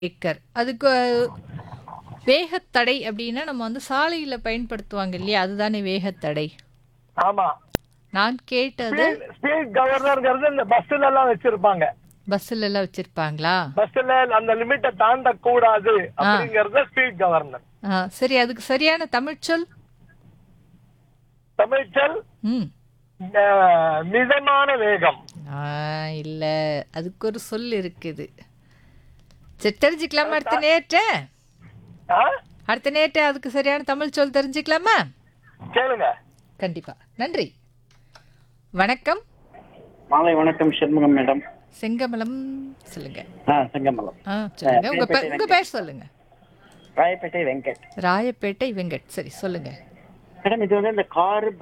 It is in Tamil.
பிரேக்கர் அதுக்கு வேகத்தடை அப்படின்னா நம்ம வந்து சாலையில பயன்படுத்துவாங்க இல்லையா அதுதானே வேகத்தடை ஆமா நான் கேட்டது ஸ்பீட் கவர்னர்ங்கிறது இந்த பஸ்ல எல்லாம் வச்சிருப்பாங்க பஸ்ல எல்லாம் வச்சிருப்பாங்களா பஸ்ல அந்த லிமிட்டை தாண்ட கூடாது அப்படிங்கறது ஸ்பீட் கவர்னர் ஆ, சரி அதுக்கு சரியான தமிழ்ச்சொல் தமிழ்ச்சல் ம் அஹ், மிதமான வேகம் ஆ, இல்ல அதுக்கு ஒரு சொல் இருக்குது சரி தெரிஞ்சுக்கலாமா அடுத்த நேற்ற ஆ? அடுத்த நேற்று அதுக்கு சரியான தமிழ் சொல் தெரிஞ்சுக்கலாமா கேளுங்க கண்டிப்பா நன்றி வணக்கம் மாலை வணக்கம் சண்முகம் மேடம் செங்கமலம் சொல்லுங்க ஆ செங்கமலம் ஆ சொல்லுங்க உங்க பே- உங்க பேர் சொல்லுங்க ராயப்பேட்டை வெங்கட் ராயப்பேட்டை வெங்கட் சரி சொல்லுங்க மேடம் இது வந்து இந்த காரு